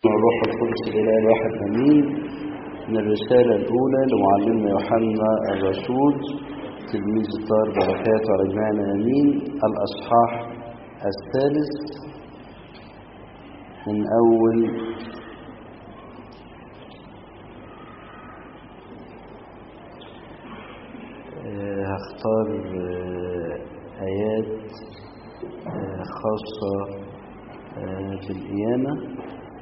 الروح القدس الإله الواحد أمين من الرسالة الأولى لمعلمنا يوحنا الرسول تلميذ الطاهر بركاته على جميعنا أمين الأصحاح الثالث من أول آه، هختار آه، آيات آه، خاصة آه، بالقيامة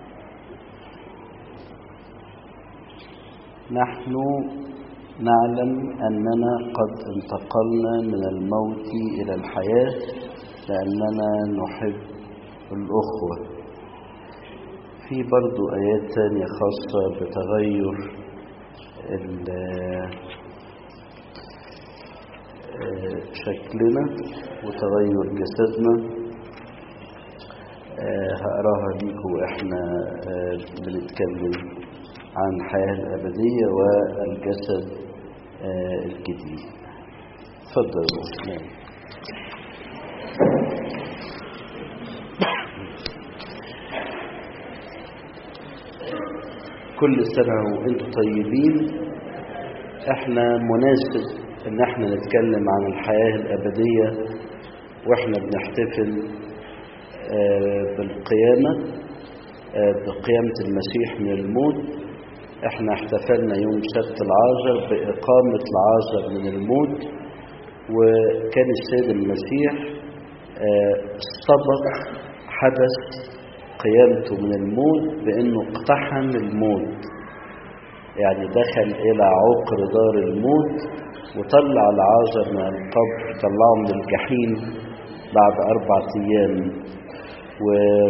نحن نعلم أننا قد انتقلنا من الموت إلى الحياة لأننا نحب الأخوة في برضو آيات تانية خاصة بتغير ال- آه، شكلنا وتغير جسدنا آه، هقراها ليكم واحنا آه، بنتكلم عن الحياة الأبدية والجسد آه، الجديد تفضلوا نعم. كل سنة وانتم طيبين احنا مناسب ان احنا نتكلم عن الحياة الأبدية واحنا بنحتفل آه، بالقيامة آه، بقيامة المسيح من الموت احنا احتفلنا يوم سبت العازر بإقامة العازر من الموت وكان السيد المسيح آه، سبق حدث قيامته من الموت بأنه اقتحم الموت يعني دخل إلى عقر دار الموت وطلع العازر من القبر طلعه من الجحيم بعد أربعة أيام و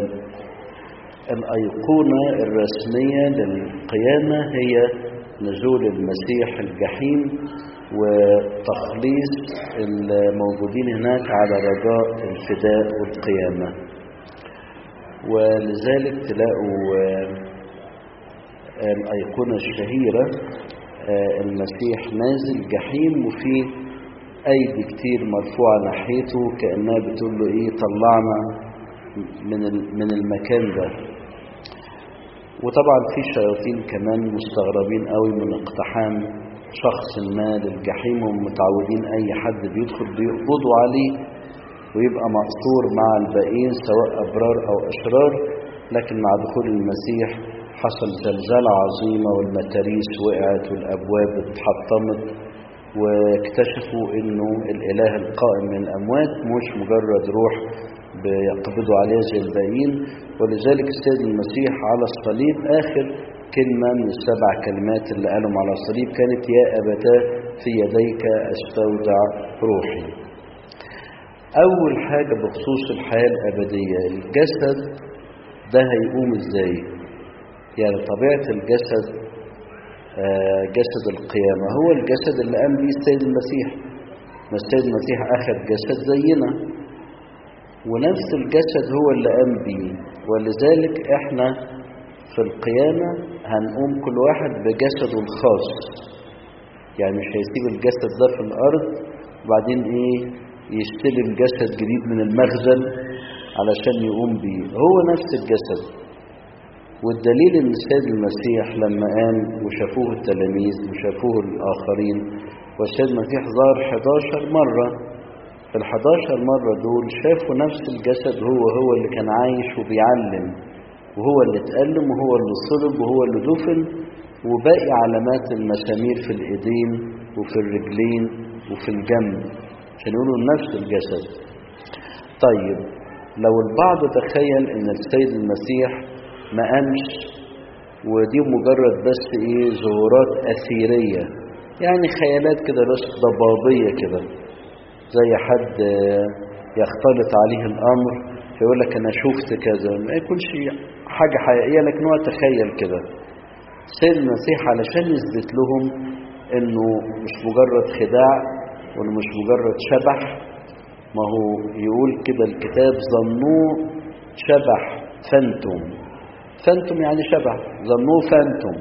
الأيقونة الرسمية للقيامة هي نزول المسيح الجحيم وتخليص الموجودين هناك على رجاء الفداء والقيامة ولذلك تلاقوا آه، الأيقونة الشهيرة آه، المسيح نازل جحيم وفي أيدي كتير مرفوعة ناحيته كأنها بتقول له إيه طلعنا من ال- من المكان ده وطبعا في شياطين كمان مستغربين قوي من اقتحام شخص ما للجحيم ومتعودين اي حد بيدخل بيقبضوا عليه ويبقى مقصور مع الباقيين سواء ابرار او اشرار لكن مع دخول المسيح حصل زلزال عظيمه والمتاريس وقعت والابواب اتحطمت واكتشفوا انه الاله القائم من الاموات مش مجرد روح بيقبضوا عليها زي الباقيين ولذلك السيد المسيح على الصليب آخر كلمة من السبع كلمات اللي قالهم على الصليب كانت يا أبتاه في يديك أستودع روحي أول حاجة بخصوص الحياة الأبدية الجسد ده هيقوم إزاي يعني طبيعة الجسد آه، جسد القيامة هو الجسد اللي قام به السيد المسيح ما السيد المسيح أخذ جسد زينا ونفس الجسد هو اللي قام بيه ولذلك احنا في القيامة هنقوم كل واحد بجسده الخاص يعني مش هيسيب الجسد ده في الأرض وبعدين ايه يستلم جسد جديد من المخزن علشان يقوم بيه هو نفس الجسد والدليل ان السيد المسيح لما قام وشافوه التلاميذ وشافوه الآخرين والسيد المسيح ظهر 11 مرة في الحداشر مرة دول شافوا نفس الجسد هو هو اللي كان عايش وبيعلم وهو اللي اتألم وهو اللي صلب وهو اللي دفن وباقي علامات المسامير في الإيدين وفي الرجلين وفي الجنب عشان يقولوا نفس الجسد طيب لو البعض تخيل ان السيد المسيح ما قامش ودي مجرد بس ايه ظهورات أثيرية يعني خيالات كده بس ضبابية كده زي حد يختلط عليه الأمر فيقول لك أنا شفت كذا ما يكونش حاجة حقيقية لكن هو تخيل كده سيد المسيح علشان يثبت لهم إنه مش مجرد خداع وإنه مش مجرد شبح ما هو يقول كده الكتاب ظنوه شبح فانتم فانتم يعني شبح ظنوه فانتم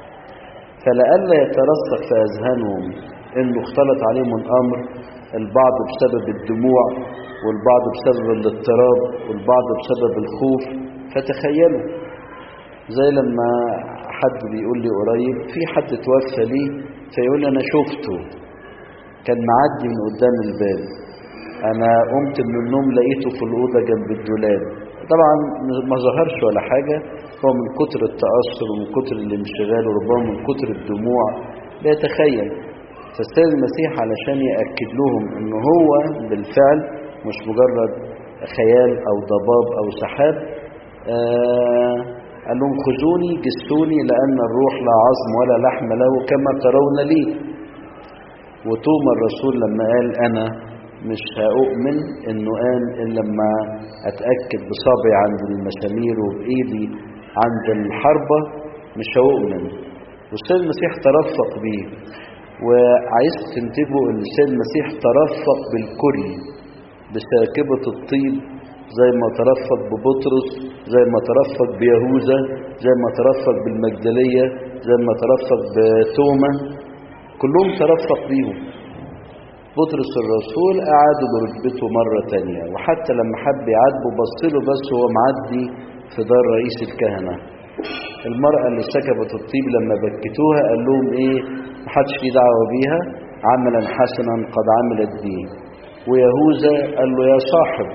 فلئلا يترسخ في أذهانهم إنه اختلط عليهم الأمر البعض بسبب الدموع والبعض بسبب الاضطراب والبعض بسبب الخوف فتخيلوا زي لما حد بيقول لي قريب في حد توفى لي فيقول لي انا شفته كان معدي من قدام الباب انا قمت من النوم لقيته في الاوضه جنب الدولاب طبعا ما ظهرش ولا حاجه هو من كتر التاثر ومن كتر الانشغال وربما من كتر الدموع بيتخيل فالسيد المسيح علشان ياكد لهم ان هو بالفعل مش مجرد خيال او ضباب او سحاب آه قال لهم خذوني جسوني لان الروح لا عظم ولا لحم له كما ترون لي وتوما الرسول لما قال انا مش هأؤمن انه قال الا لما اتأكد بصابعي عند المسامير وبايدي عند الحربة مش هأؤمن والسيد المسيح ترفق بيه وعايز تنتبهوا ان السيد المسيح ترفق بالكل بساكبة الطيب زي ما ترفق ببطرس زي ما ترفق بيهوذا زي ما ترفق بالمجدلية زي ما ترفق بتوما كلهم ترفق بيهم بطرس الرسول قعدوا برتبته مرة تانية وحتى لما حب يعاتبه بصله بس هو معدي في دار رئيس الكهنة المرأة اللي سكبت الطيب لما بكتوها قال لهم ايه محدش ليه دعوة بيها عملا حسنا قد عملت به ويهوذا قال له يا صاحب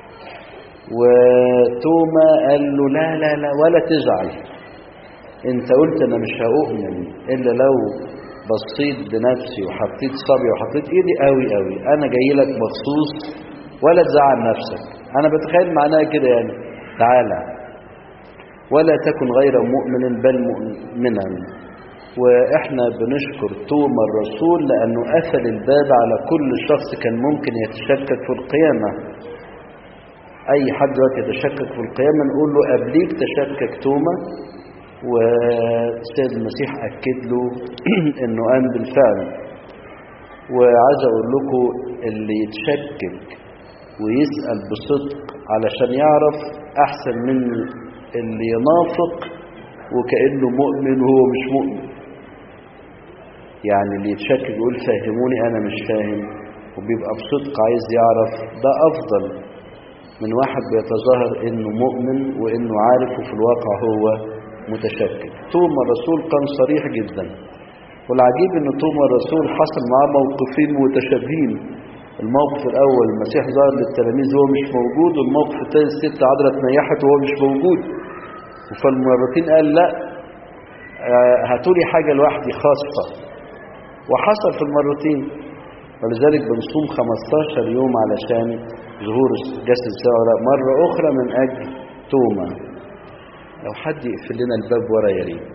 وتوما قال له لا لا لا ولا تزعل انت قلت انا مش هؤمن الا لو بصيت بنفسي وحطيت صبي وحطيت ايدي قوي قوي انا جاي لك مخصوص ولا تزعل نفسك انا بتخيل معناها كده يعني تعالى ولا تكن غير مؤمن بل مؤمنا واحنا بنشكر توما الرسول لانه قفل الباب على كل شخص كان ممكن يتشكك في القيامه اي حد دلوقتي يتشكك في القيامه نقول له قبليك تشكك توما والسيد المسيح أكد له أنه قام بالفعل وعايز أقول لكم اللي يتشكك ويسأل بصدق علشان يعرف أحسن من اللي ينافق وكأنه مؤمن وهو مش مؤمن يعني اللي يتشكك يقول فهموني أنا مش فاهم وبيبقى بصدق عايز يعرف ده أفضل من واحد بيتظاهر إنه مؤمن وإنه عارف وفي الواقع هو متشكك توما الرسول كان صريح جدا والعجيب ان توما الرسول حصل معاه موقفين متشابهين الموقف الاول المسيح ظهر للتلاميذ وهو مش موجود والموقف الثاني الست عذرا تنيحت وهو مش موجود فالمرتين قال لا هاتوا لي حاجه لوحدي خاصه وحصل في المرتين ولذلك بنصوم 15 يوم علشان ظهور جسد سعره مرة أخرى من أجل توما لو حد يقفل لنا الباب ورا يا ريت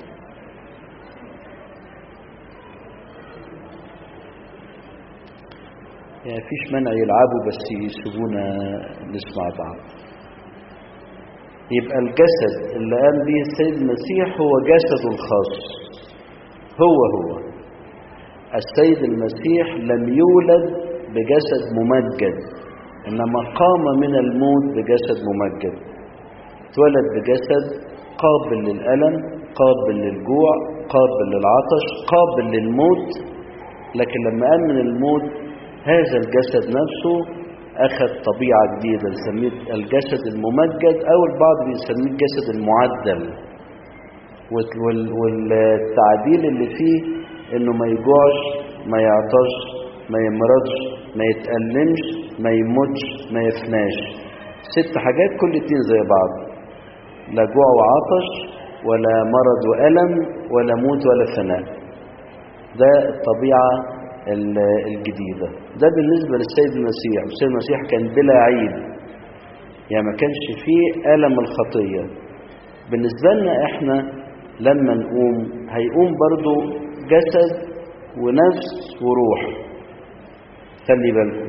يعني فيش مانع يلعبوا بس يسيبونا نسمع بعض يبقى الجسد اللي قام به السيد المسيح هو جسده الخاص هو هو السيد المسيح لم يولد بجسد ممجد انما قام من الموت بجسد ممجد اتولد بجسد قابل للألم قابل للجوع قابل للعطش قابل للموت لكن لما قام من الموت هذا الجسد نفسه أخذ طبيعة جديدة نسميه الجسد الممجد أو البعض بيسميه الجسد المعدل والتعديل اللي فيه إنه ما يجوعش ما يعطش ما يمرضش ما يتألمش ما يموتش ما يفناش ست حاجات كل اتنين زي بعض لا جوع وعطش ولا مرض وألم ولا موت ولا فناء ده الطبيعة الجديدة ده بالنسبة للسيد المسيح السيد المسيح كان بلا عيب يعني ما كانش فيه ألم الخطية بالنسبة لنا احنا لما نقوم هيقوم برضو جسد ونفس وروح خلي بالكم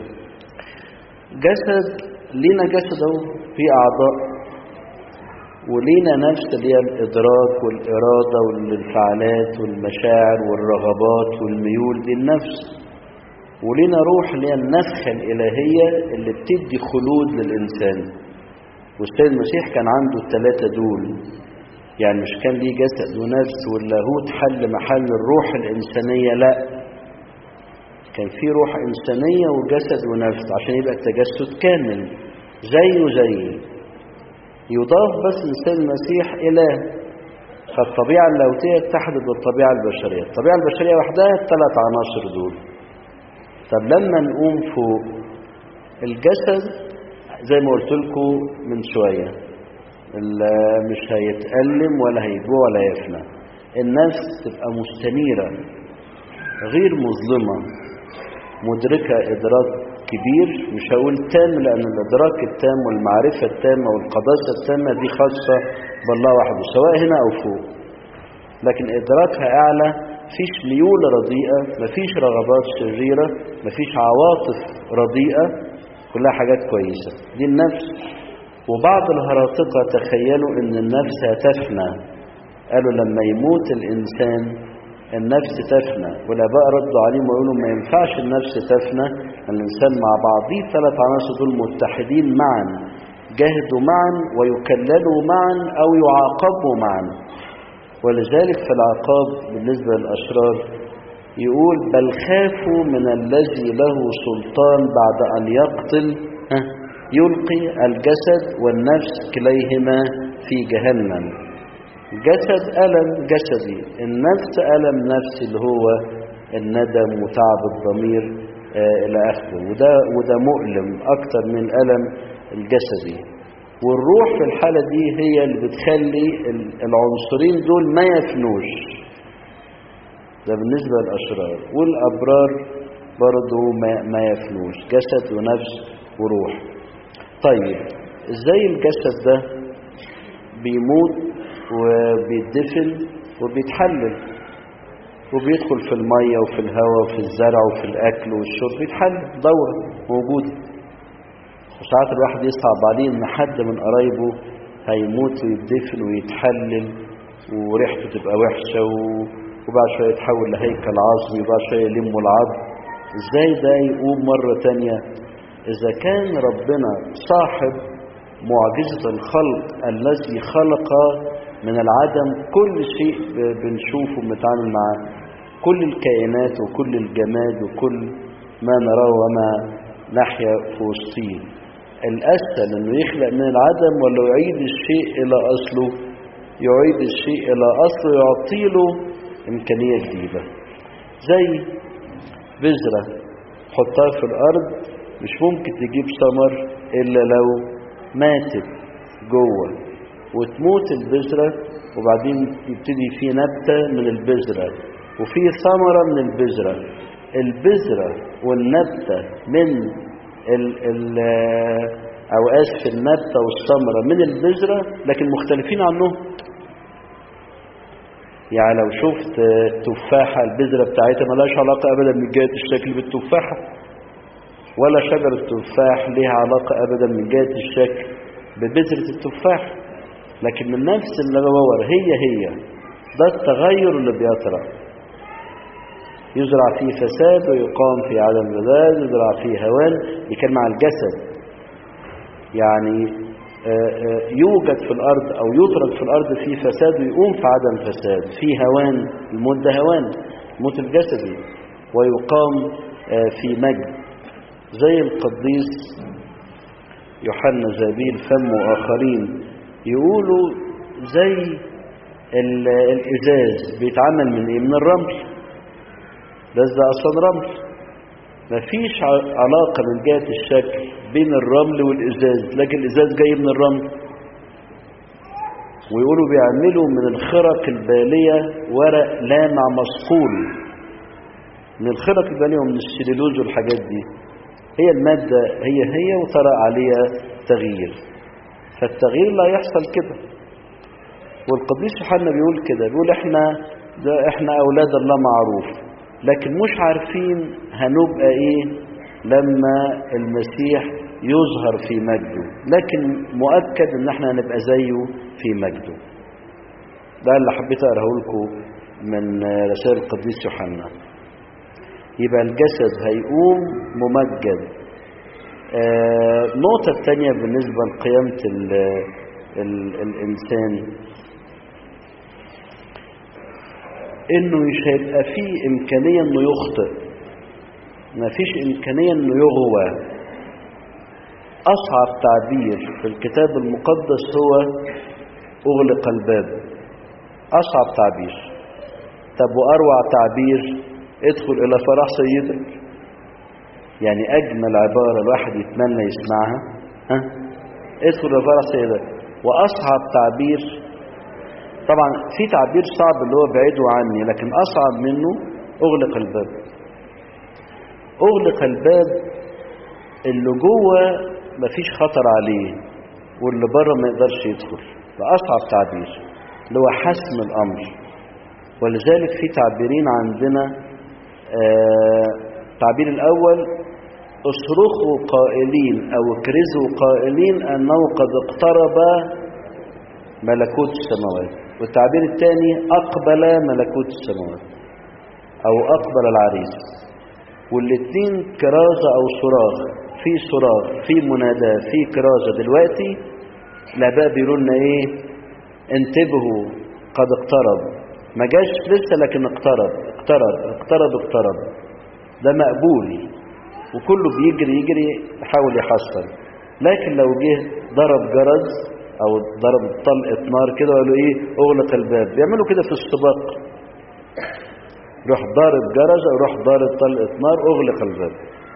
جسد لينا جسد اهو فيه أعضاء ولينا نفس اللي هي الإدراك والإرادة والانفعالات والمشاعر والرغبات والميول دي النفس ولينا روح اللي هي النفخة الإلهية اللي بتدي خلود للإنسان والسيد المسيح كان عنده الثلاثة دول يعني مش كان ليه جسد ونفس واللاهوت حل محل الروح الإنسانية لا كان في روح إنسانية وجسد ونفس عشان يبقى التجسد كامل زيه زيه يضاف بس للسيد المسيح إله فالطبيعة اللاهوتية اتحدت بالطبيعة البشرية الطبيعة البشرية وحدها الثلاث عناصر دول طب لما نقوم فوق الجسد زي ما قلت لكم من شوية مش هيتألم ولا هيجوع ولا يفنى النفس تبقى مستنيرة غير مظلمة مدركة إدراك كبير مش هقول تام لأن الإدراك التام والمعرفة التامة والقداسة التامة دي خاصة بالله وحده سواء هنا أو فوق لكن إدراكها أعلى مفيش ميول رديئة مفيش رغبات شريرة مفيش عواطف رديئة كلها حاجات كويسة دي النفس وبعض الهراطقة تخيلوا ان النفس هتفنى قالوا لما يموت الإنسان النفس تفنى والآباء ردوا عليهم ويقولوا ما ينفعش النفس تفنى الإنسان مع بعضيه ثلاث عناصر دول متحدين معا جاهدوا معا ويكللوا معا أو يعاقبوا معا ولذلك في العقاب بالنسبة للأشرار يقول بل خافوا من الذي له سلطان بعد أن يقتل يلقي الجسد والنفس كليهما في جهنم الجسد ألم جسدي النفس ألم نفسي اللي هو الندم وتعب الضمير آه إلى آخره وده, وده مؤلم أكتر من الألم الجسدي والروح في الحالة دي هي اللي بتخلي العنصرين دول ما يفنوش ده بالنسبة للأشرار والأبرار برضو ما, ما يفنوش جسد ونفس وروح طيب ازاي الجسد ده بيموت وبيتدفن وبيتحلل وبيدخل في المية وفي الهواء وفي الزرع وفي الأكل والشرب بيتحلل دورة موجودة وساعات الواحد يصعب عليه ان حد من قرايبه هيموت ويتدفن ويتحلل وريحته تبقى وحشة وبعد شوية يتحول لهيكل عظمي وبعد شوية يلموا العظم ازاي ده يقوم مرة تانية اذا كان ربنا صاحب معجزة الخلق الذي خلق من العدم كل شيء بنشوفه بنتعامل معاه كل الكائنات وكل الجماد وكل ما نراه وما نحيا في وسطيه الأسهل أنه يخلق من العدم ولا يعيد الشيء إلى أصله يعيد الشيء إلى أصله يعطي له إمكانية جديدة زي بذرة حطها في الأرض مش ممكن تجيب ثمر إلا لو ماتت جوه وتموت البذرة وبعدين يبتدي في نبتة من البذرة وفي ثمرة من البذرة البذرة والنبتة من ال ال أو آسف النبتة والثمرة من البذرة لكن مختلفين عنهم يعني لو شفت تفاحة البذرة بتاعتها ملاش علاقة أبدا من جهة الشكل بالتفاحة ولا شجرة تفاح ليها علاقة أبدا من جهة الشكل ببذرة التفاح لكن من نفس النبور هي هي ده التغير اللي بيطرأ يزرع فيه فساد ويقام في عدم فساد يزرع فيه هوان يكلم على الجسد يعني يوجد في الأرض أو يترك في الأرض فيه فساد ويقوم في عدم فساد في هوان الموت ده هوان الموت الجسدي ويقام في مجد زي القديس يوحنا زابيل فم وآخرين يقولوا زي الإزاز بيتعمل من إيه؟ من الرمل ده أصلا رمل مفيش علاقة من جهة الشكل بين الرمل والإزاز لكن الإزاز جاي من الرمل ويقولوا بيعملوا من الخرق البالية ورق لامع مصقول من الخرق البالية ومن السليلوز والحاجات دي هي المادة هي هي وطرأ عليها تغيير فالتغيير لا يحصل كده والقديس يوحنا بيقول كده بيقول احنا ده احنا اولاد الله معروف لكن مش عارفين هنبقى ايه لما المسيح يظهر في مجده لكن مؤكد ان احنا هنبقى زيه في مجده ده اللي حبيت اقراه لكم من رسائل القديس يوحنا يبقى الجسد هيقوم ممجد آه النقطة الثانية بالنسبة لقيامة ال ال الإنسان إنه مش هيبقى فيه إمكانية إنه يخطئ مفيش إمكانية إنه يغوى أصعب تعبير في الكتاب المقدس هو أغلق الباب أصعب تعبير طب وأروع تعبير ادخل إلى فرح سيدك يعني أجمل عبارة الواحد يتمنى يسمعها ها ادخل إلى فرح سيدك وأصعب تعبير طبعا في تعبير صعب اللي هو بعيده عني لكن أصعب منه أغلق الباب أغلق الباب اللي جوه مفيش خطر عليه واللي بره ما يقدرش يدخل ده أصعب تعبير اللي هو حسم الأمر ولذلك في تعبيرين عندنا آه التعبير الأول اصرخوا قائلين أو اكرزوا قائلين أنه قد اقترب ملكوت السماوات والتعبير الثاني أقبل ملكوت السماوات أو أقبل العريس والاثنين كرازة أو صراخ في صراخ في مناداة في كرازة دلوقتي الآباء بيقولوا لنا إيه انتبهوا قد اقترب ما جاش لسه لكن اقترب اقترب اقترب اقترب ده مقبول وكله بيجري يجري يحاول يحصل لكن لو جه ضرب جرس او ضرب طلقه نار كده وقالوا ايه اغلق الباب بيعملوا كده في السباق روح ضارب جرس او روح ضارب طلقه نار اغلق الباب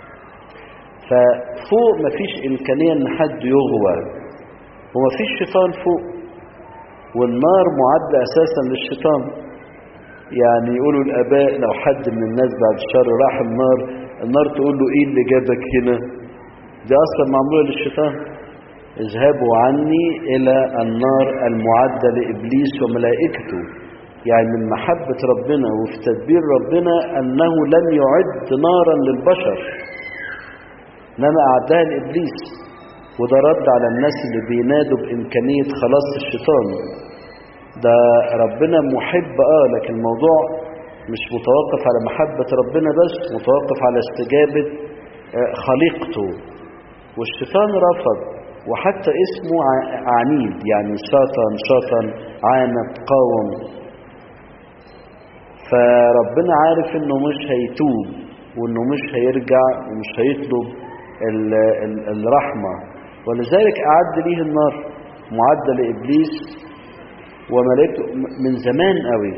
ففوق مفيش امكانيه ان حد يغوى ومفيش شيطان فوق والنار معدة اساسا للشيطان يعني يقولوا الاباء لو حد من الناس بعد الشر راح النار النار تقول له ايه اللي جابك هنا دي اصلا معموله للشيطان اذهبوا عني الى النار المعده لابليس وملائكته يعني من محبه ربنا وفي تدبير ربنا انه لم يعد نارا للبشر انما اعدها لابليس وده رد على الناس اللي بينادوا بامكانيه خلاص الشيطان ده ربنا محب اه لكن الموضوع مش متوقف على محبة ربنا بس متوقف على استجابة خليقته والشيطان رفض وحتى اسمه عنيد يعني شاطن شاطن عاند قاوم فربنا عارف انه مش هيتوب وانه مش هيرجع ومش هيطلب ال ال الرحمة ولذلك أعد ليه النار معدة لإبليس وملائكته من زمان قوي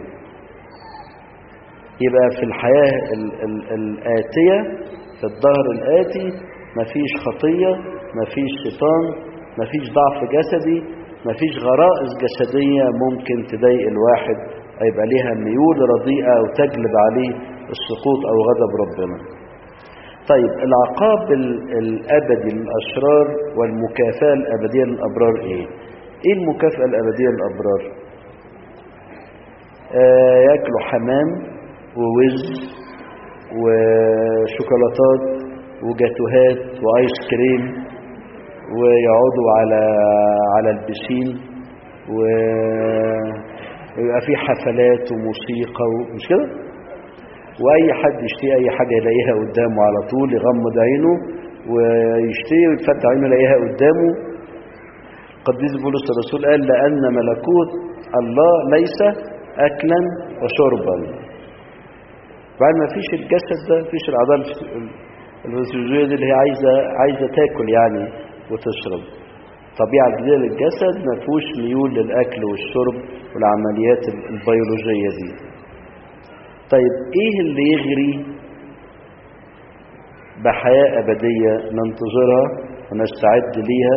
يبقى في الحياة ال ال الآتية في الظهر الآتي مفيش خطية مفيش شيطان مفيش ضعف جسدي مفيش غرائز جسدية ممكن تضايق الواحد أو يبقى ليها ميول رديئة أو تجلب عليه السقوط أو غضب ربنا طيب العقاب الأبدي للأشرار والمكافأة الأبدية للأبرار إيه؟ إيه المكافأة الأبدية للأبرار؟ آه ياكلوا حمام ووز وشوكولاتات وجاتوهات وايس كريم ويقعدوا على على البسين ويبقى في حفلات وموسيقى مش كده واي حد يشتري اي حاجه يلاقيها قدامه على طول يغمض عينه ويشتري ويفتح عينه يلاقيها قدامه قديس بولس الرسول قال لان ملكوت الله ليس اكلا وشربا بعد ما فيش الجسد ده فيش الاعضاء الفسيولوجيه دي اللي هي عايزه عايزه تاكل يعني وتشرب الطبيعه الجديده للجسد ما فيهوش ميول للاكل والشرب والعمليات البيولوجيه دي طيب ايه اللي يغري بحياه ابديه ننتظرها ونستعد ليها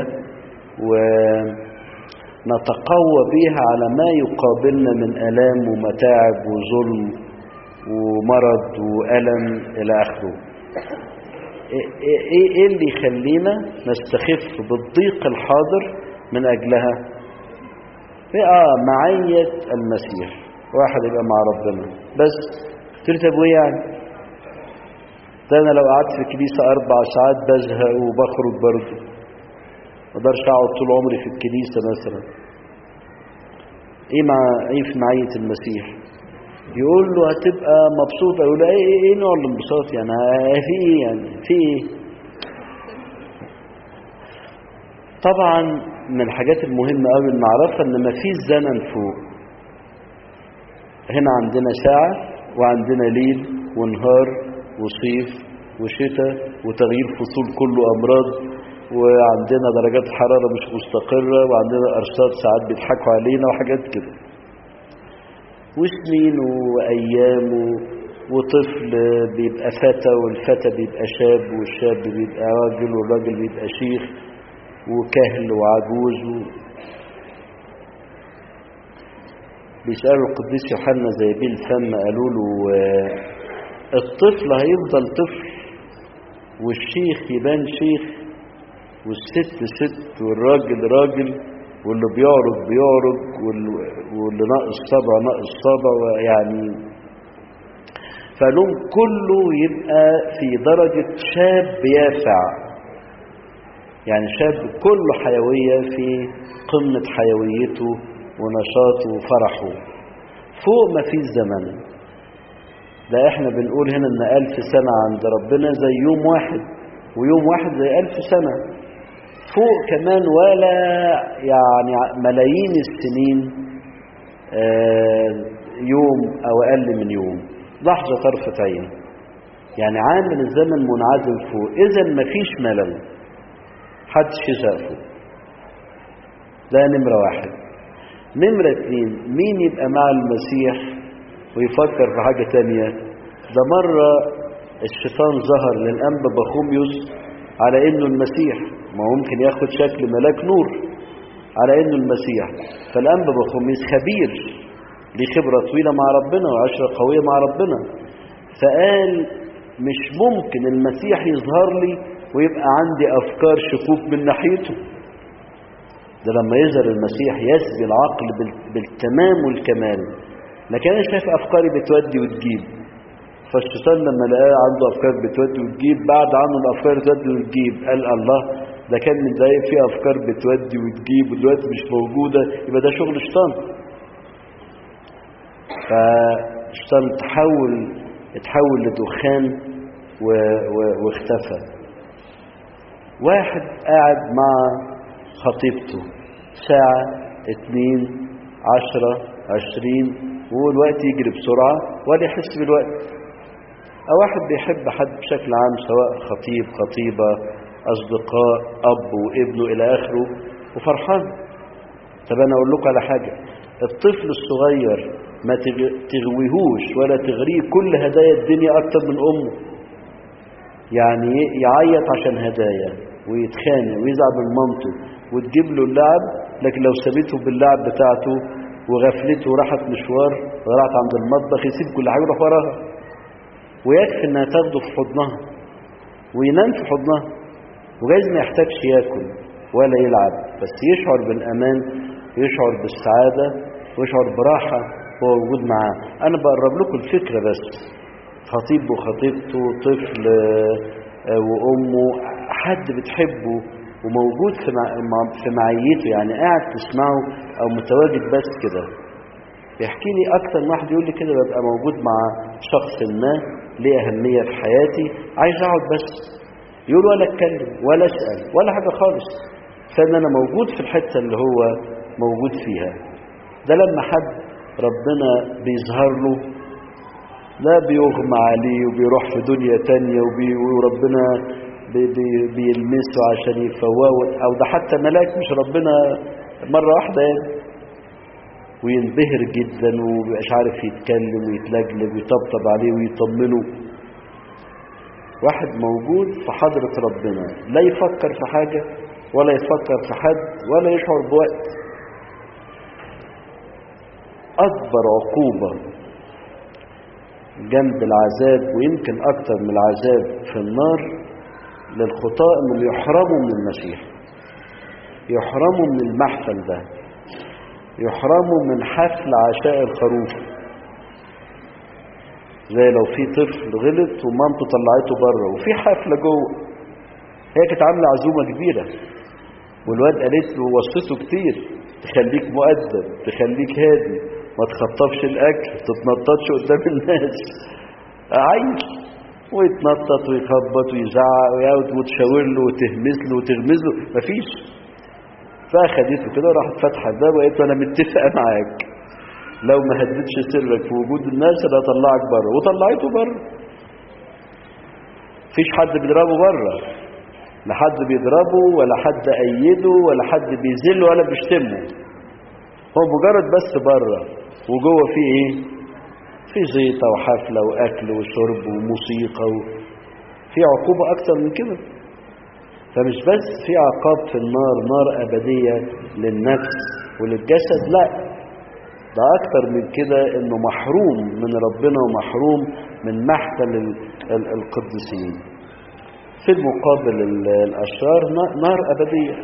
ونتقوى بيها على ما يقابلنا من الام ومتاعب وظلم ومرض وألم إلى آخره إيه, إيه اللي يخلينا نستخف بالضيق الحاضر من أجلها آه معية المسيح واحد يبقى مع ربنا بس قلت طب وايه يعني ده انا لو قعدت في الكنيسه اربع ساعات بزهق وبخرج برضه ما اقدرش اقعد طول عمري في الكنيسه مثلا ايه مع ايه في معيه المسيح يقول له هتبقى مبسوط يقول له ايه ايه نوع الانبساط يعني في ايه يعني في ايه طبعا من الحاجات المهمة قوي ان نعرفها ان مفيش زمن فوق هنا عندنا ساعة وعندنا ليل ونهار وصيف وشتاء وتغيير فصول كله امراض وعندنا درجات حرارة مش مستقرة وعندنا ارصاد ساعات بيضحكوا علينا وحاجات كده وسنين وأيام وطفل بيبقى فتى والفتى بيبقى شاب والشاب بيبقى راجل والراجل بيبقى شيخ وكهل وعجوز و... بيسألوا القديس يوحنا زي بيه الفم قالوا له الطفل هيفضل طفل والشيخ يبان شيخ والست ست والراجل راجل واللي بيعرج بيعرج واللي ناقص صبع ناقص صبع يعني فلهم كله يبقى في درجة شاب يافع يعني شاب كله حيوية في قمة حيويته ونشاطه وفرحه فوق ما في الزمن ده احنا بنقول هنا ان ألف سنة عند ربنا زي يوم واحد ويوم واحد زي ألف سنة فوق كمان ولا يعني ملايين السنين يوم أو أقل من يوم لحظة طرفة عين يعني عامل الزمن منعزل فوق إذا مفيش ملل حدش يزهق فوق ده نمرة واحد نمرة اتنين مين يبقى مع المسيح ويفكر في حاجة تانية ده مرة الشيطان ظهر للأنبا بخوميوس على انه المسيح ما ممكن ياخد شكل ملاك نور على انه المسيح فالأنبا بخوميوس خبير ليه خبرة طويلة مع ربنا وعشرة قوية مع ربنا فقال مش ممكن المسيح يظهر لي ويبقى عندي أفكار شكوك من ناحيته ده لما يظهر المسيح يسبي العقل بالتمام والكمال لكن أنا شايف أفكاري بتودي وتجيب فالشيطان لما لقاه عنده أفكار بتودي وتجيب بعد عنه الأفكار بتودي وتجيب قال الله ده كان من دقايق فيه أفكار بتودي وتجيب ودلوقتي مش موجودة يبقى ده شغل شيطان فالشيطان تحول اتحول لدخان و... و... واختفى واحد قاعد مع خطيبته ساعة اتنين عشرة عشرين والوقت يجري بسرعة ولا يحس بالوقت أو واحد بيحب حد بشكل عام سواء خطيب خطيبة أصدقاء أب وابنه إلى آخره وفرحان طب أنا أقول لكم على حاجة الطفل الصغير ما تغويهوش ولا تغريه كل هدايا الدنيا أكتر من أمه يعني يعيط عشان هدايا ويتخانق ويزعل من مامته وتجيب له اللعب لكن لو سابته باللعب بتاعته وغفلته وراحت مشوار وراحت عند المطبخ يسيب كل حاجه يروح وراها ويكفي انها تاخده في حضنها وينام في حضنها وجايز ما يحتاجش ياكل ولا يلعب بس يشعر بالامان ويشعر بالسعاده ويشعر براحه هو وجود معاه انا بقرب لكم الفكره بس خطيب وخطيبته طفل وامه حد بتحبه وموجود في في معيته يعني قاعد تسمعه او متواجد بس كده يحكي لي اكتر من واحد يقول لي كده ببقى موجود مع شخص ما ليه اهميه في حياتي عايز اقعد بس يقول ولا اتكلم ولا اسال ولا حاجه خالص فان انا موجود في الحته اللي هو موجود فيها ده لما حد ربنا بيظهر له لا بيغمى عليه وبيروح في دنيا تانية وبي وربنا بي بي بيلمسه عشان يفوقه او ده حتى ملاك مش ربنا مرة واحدة يعني وينبهر جدا ومبقاش عارف يتكلم ويتلجلج ويطبطب عليه ويطمنه واحد موجود في حضرة ربنا لا يفكر في حاجة ولا يفكر في حد ولا يشعر بوقت أكبر عقوبة جنب العذاب ويمكن أكتر من العذاب في النار للخطاء انهم يحرموا من المسيح يحرموا من المحفل ده يحرموا من حفل عشاء الخروف زي لو في طفل غلط ومامته طلعته بره وفي حفله جوه هي كانت عامله عزومه كبيره والواد قالت له وصيته كتير تخليك مؤدب تخليك هادي ما تخطفش الاكل ما تتنططش قدام الناس عيل ويتنطط ويخبط ويزعق وتشاور له وتهمس له وتغمز له مفيش فاخدته كده وراحت فاتحه الباب وقالت له انا متفقه معاك لو ما هددتش سرك في وجود الناس انا هطلعك بره وطلعته بره مفيش حد بيضربه بره لا حد بيضربه ولا حد ايده ولا حد بيذله ولا بيشتمه هو مجرد بس بره وجوه فيه ايه في زيطة وحفلة واكل وشرب وموسيقى و... في عقوبة اكتر من كده فمش بس في عقاب في النار نار ابدية للنفس وللجسد لا ده اكتر من كده انه محروم من ربنا ومحروم من محفل ال... ال... القديسين في المقابل الاشرار نار ابدية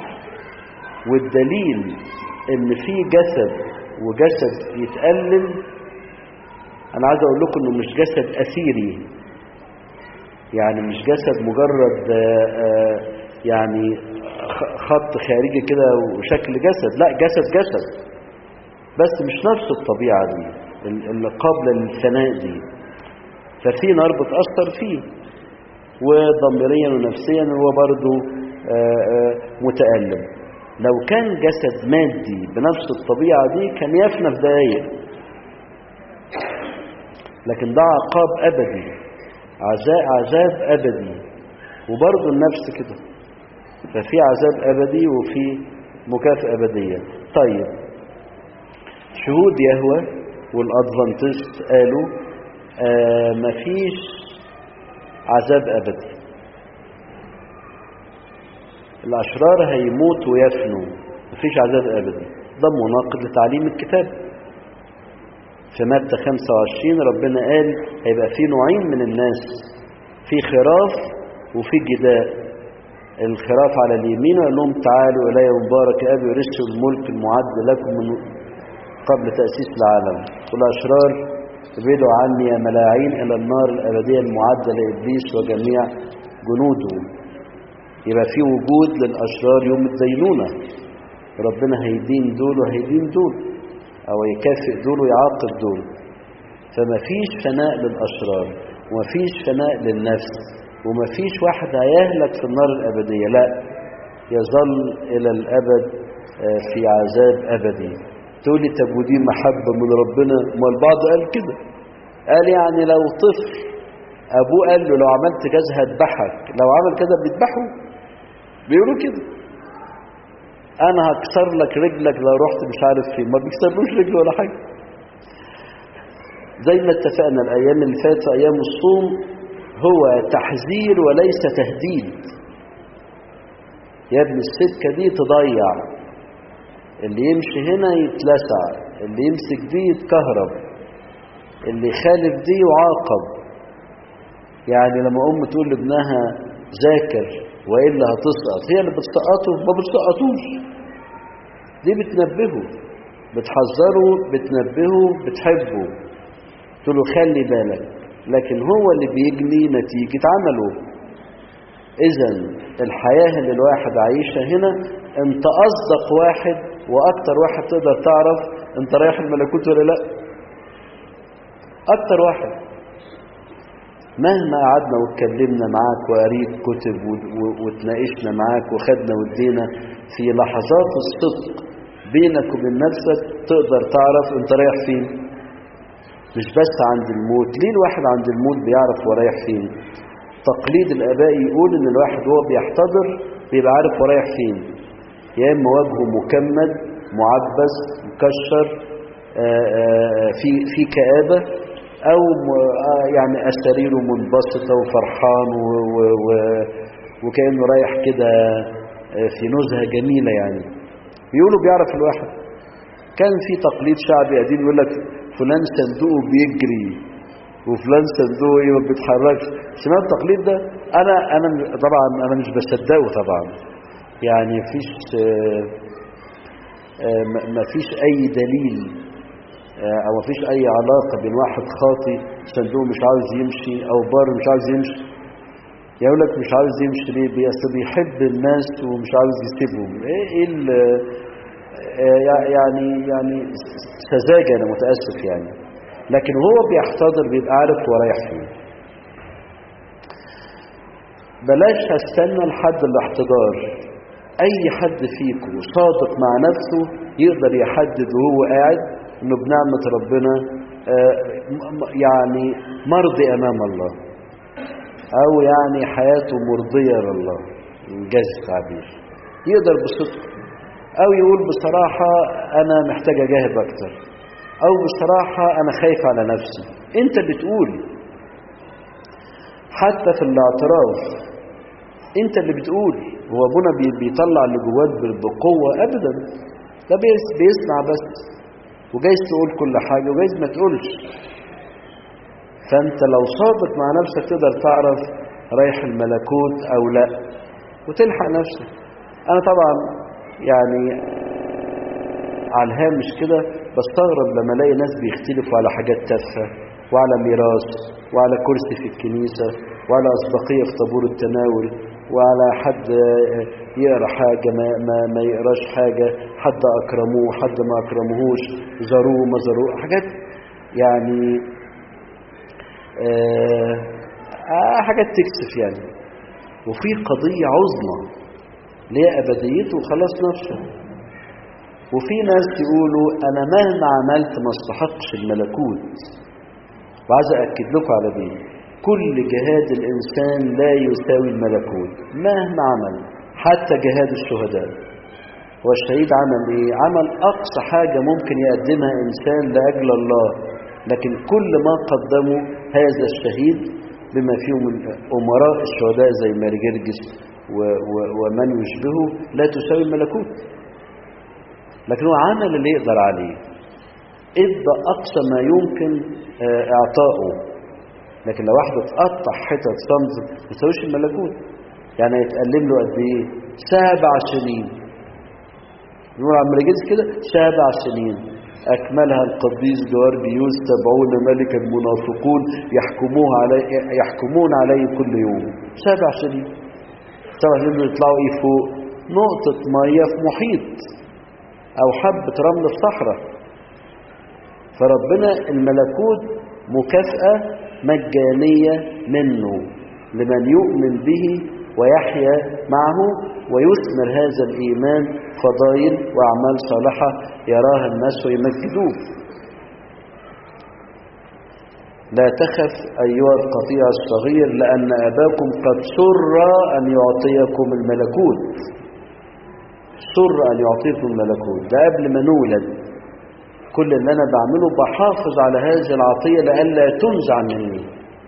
والدليل ان في جسد وجسد يتألم انا عايز اقول لكم انه مش جسد اثيري يعني مش جسد مجرد يعني خط خارجي كده وشكل جسد لا جسد جسد بس مش نفس الطبيعة دي اللي قابلة للفناء دي ففي نار بتأثر فيه وضميريا ونفسيا هو برضه متألم لو كان جسد مادي بنفس الطبيعة دي كان يفنى في دقايق لكن ده عقاب أبدي عذاب, عذاب أبدي وبرضه النفس كده ففي عذاب أبدي وفي مكافأة أبدية طيب شهود يهوى والأدفانتست قالوا آه مفيش عذاب أبدي الأشرار هيموت ويفنوا مفيش عذاب أبدي ده مناقض لتعليم الكتاب في مادة 25 ربنا قال هيبقى في نوعين من الناس في خراف وفي جداء الخراف على اليمين وقال لهم تعالوا إلي مبارك أبي ورثوا الملك المعد لكم من قبل تأسيس العالم والأشرار ابعدوا عني يا ملاعين إلى النار الأبدية المعدة لإبليس وجميع جنوده يبقى في وجود للأشرار يوم الدينونة ربنا هيدين دول وهيدين دول أو يكافئ دول ويعاقب دول فما فيش فناء للأشرار وما فيش فناء للنفس وما فيش واحد هيهلك في النار الأبدية لا يظل إلى الأبد في عذاب أبدي تقول لي طب ودي محبة من ربنا ما البعض قال كده قال يعني لو طفل أبوه قال له لو عملت كذا هذبحك لو عمل كذا بيذبحه بيقولوا كده انا هكسر لك رجلك لو رحت مش عارف فين ما بيكسرلوش رجله ولا حاجه زي ما اتفقنا الايام اللي فاتت ايام الصوم هو تحذير وليس تهديد يا ابن السكه دي تضيع اللي يمشي هنا يتلسع اللي يمسك دي يتكهرب اللي يخالف دي يعاقب يعني لما ام تقول لابنها ذاكر والا هتسقط هي اللي بتسقطه ما بتسقطوش دي بتنبهه بتحذره بتنبهه بتحبه تقول له خلي بالك لكن هو اللي بيجني نتيجة عمله اذا الحياة اللي الواحد عايشها هنا انت اصدق واحد واكتر واحد تقدر تعرف انت رايح الملكوت ولا لا اكتر واحد مهما قعدنا واتكلمنا معاك وقريت كتب واتناقشنا معاك وخدنا ودينا في لحظات الصدق بينك وبين نفسك تقدر تعرف انت رايح فين مش بس عند الموت ليه الواحد عند الموت بيعرف هو رايح فين تقليد الاباء يقول ان الواحد وهو بيحتضر بيبقى عارف هو رايح فين يا اما وجهه مكمد معبس مكشر في في كآبة او يعني اساريره منبسطه وفرحان و و و وكانه رايح كده في نزهه جميله يعني بيقولوا بيعرف الواحد كان في تقليد شعبي قديم يقول لك فلان صندوقه بيجري وفلان صندوقه ايه ما بيتحركش سمعت التقليد ده انا انا طبعا انا مش بصدقه طبعا يعني مفيش مفيش اي دليل او مفيش اي علاقه بين واحد خاطي صندوق مش عاوز يمشي او بار مش عاوز يمشي يقول لك مش عاوز يمشي ليه بس بيحب الناس ومش عاوز يسيبهم ايه ايه يعني يعني سذاجه انا متاسف يعني لكن وهو بيحتضر بيبقى عارف هو رايح فين بلاش هستنى لحد الاحتضار اي حد فيكم صادق مع نفسه يقدر يحدد وهو قاعد انه بنعمة ربنا يعني مرضي امام الله او يعني حياته مرضية لله انجاز التعبير يقدر بصدق او يقول بصراحة انا محتاج اجاهد اكتر أو بصراحة أنا خايف على نفسي أنت بتقول حتى في الاعتراف أنت اللي بتقول هو أبونا بيطلع اللي جواك بقوة أبدا ده بيسمع بس وجايز تقول كل حاجة وجايز ما تقولش فأنت لو صادق مع نفسك تقدر تعرف رايح الملكوت أو لا وتلحق نفسك أنا طبعا يعني على الهامش كده بستغرب لما الاقي ناس بيختلفوا على حاجات تافهه وعلى ميراث وعلى كرسي في الكنيسه وعلى اسبقيه في طابور التناول وعلى حد يقرا حاجه ما, ما, ما يقراش حاجه حد اكرموه حد ما اكرموهوش زاروه ما زاروه حاجات يعني آه آه حاجات تكسف يعني وفي قضيه عظمى ليه ابديته وخلاص نفسه وفي ناس يقولوا أنا مهما عملت ما استحقش الملكوت وعايز أأكد لكم على دي كل جهاد الإنسان لا يساوي الملكوت مهما عمل حتى جهاد الشهداء والشهيد عمل إيه؟ عمل أقصى حاجة ممكن يقدمها إنسان لأجل الله لكن كل ما قدمه هذا الشهيد بما فيهم أمراء الشهداء زي ماري جرجس ومن يشبهه لا تساوي الملكوت لكن هو عمل اللي يقدر عليه ادى اقصى ما يمكن اعطائه لكن لو واحد اتقطع حتت صمت ما يساويش الملكوت يعني هيتقلم له قد ايه سبع سنين نقول عم رجلس كده سبع سنين أكملها القديس جوارجيوس سبعون ملك المنافقون يحكموه علي يحكمون عليه كل يوم سبع سنين سبع سنين يطلعوا ايه فوق نقطة مية في محيط أو حبة رمل في صحراء فربنا الملكوت مكافأة مجانية منه لمن يؤمن به ويحيا معه ويثمر هذا الإيمان فضائل وأعمال صالحة يراها الناس ويمجدوه لا تخف أيها القطيع الصغير لأن أباكم قد سر أن يعطيكم الملكوت سر أن يعطيكم الملكوت ده قبل ما نولد كل اللي أنا بعمله بحافظ على هذه العطية لألا تنزع مني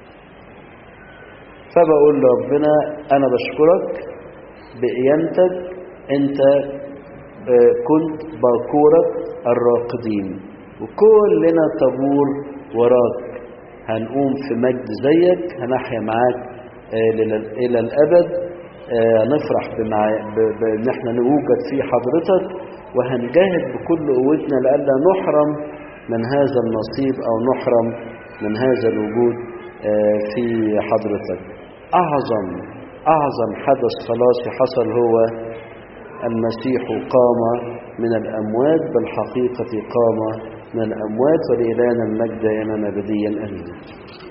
فبقول لربنا أنا بشكرك بقيامتك أنت كنت باكورة الراقدين وكلنا طابور وراك هنقوم في مجد زيك هنحيا معاك إلى الأبد نفرح بان احنا نوجد في حضرتك وهنجاهد بكل قوتنا لئلا نحرم من هذا النصيب او نحرم من هذا الوجود في حضرتك اعظم اعظم حدث خلاصي حصل هو المسيح قام من الاموات بالحقيقه قام من الاموات ولإلهنا المجد ينام ابديا امين